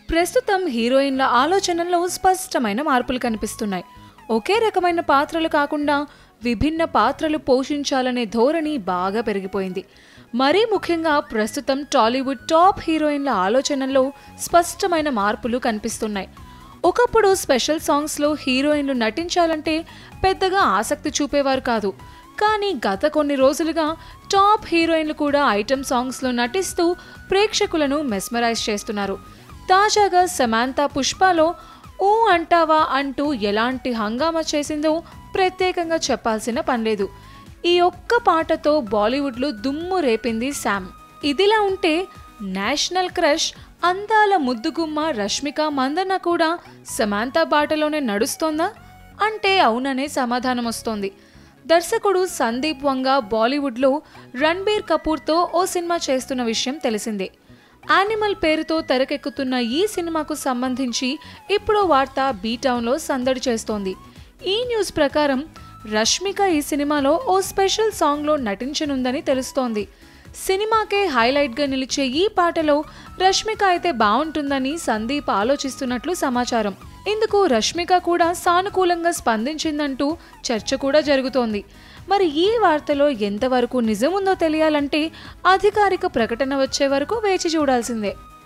ప్రస్తుతం హీరోయిన్ల ఆలోచనల్లో స్పష్టమైన మార్పులు కనిపిస్తున్నాయి ఒకే రకమైన పాత్రలు కాకుండా విభిన్న పాత్రలు పోషించాలనే ధోరణి బాగా పెరిగిపోయింది మరీ ముఖ్యంగా ప్రస్తుతం టాలీవుడ్ టాప్ హీరోయిన్ల ఆలోచనల్లో స్పష్టమైన మార్పులు కనిపిస్తున్నాయి ఒకప్పుడు స్పెషల్ సాంగ్స్లో హీరోయిన్లు నటించాలంటే పెద్దగా ఆసక్తి చూపేవారు కాదు కానీ గత కొన్ని రోజులుగా టాప్ హీరోయిన్లు కూడా ఐటెం సాంగ్స్లో నటిస్తూ ప్రేక్షకులను మెస్మరైజ్ చేస్తున్నారు తాజాగా సమాంతా పుష్పలో ఊ అంటావా అంటూ ఎలాంటి హంగామా చేసిందో ప్రత్యేకంగా చెప్పాల్సిన పనిలేదు ఈ ఒక్క పాటతో బాలీవుడ్లో దుమ్ము రేపింది శామ్ ఇదిలా ఉంటే నేషనల్ క్రష్ అందాల ముద్దుగుమ్మ రష్మిక మందన్న కూడా సమాంతా బాటలోనే నడుస్తోందా అంటే అవుననే సమాధానం వస్తోంది దర్శకుడు సందీప్ వంగ బాలీవుడ్లో రణ్బీర్ కపూర్తో ఓ సినిమా చేస్తున్న విషయం తెలిసిందే యానిమల్ పేరుతో తెరకెక్కుతున్న ఈ సినిమాకు సంబంధించి ఇప్పుడు వార్త బీటౌన్లో సందడి చేస్తోంది ఈ న్యూస్ ప్రకారం రష్మిక ఈ సినిమాలో ఓ స్పెషల్ సాంగ్లో నటించనుందని తెలుస్తోంది సినిమాకే హైలైట్గా నిలిచే ఈ పాటలో రష్మిక అయితే బాగుంటుందని సందీప్ ఆలోచిస్తున్నట్లు సమాచారం ఇందుకు రష్మిక కూడా సానుకూలంగా స్పందించిందంటూ చర్చ కూడా జరుగుతోంది మరి ఈ వార్తలో ఎంతవరకు నిజముందో తెలియాలంటే అధికారిక ప్రకటన వచ్చే వరకు వేచి చూడాల్సిందే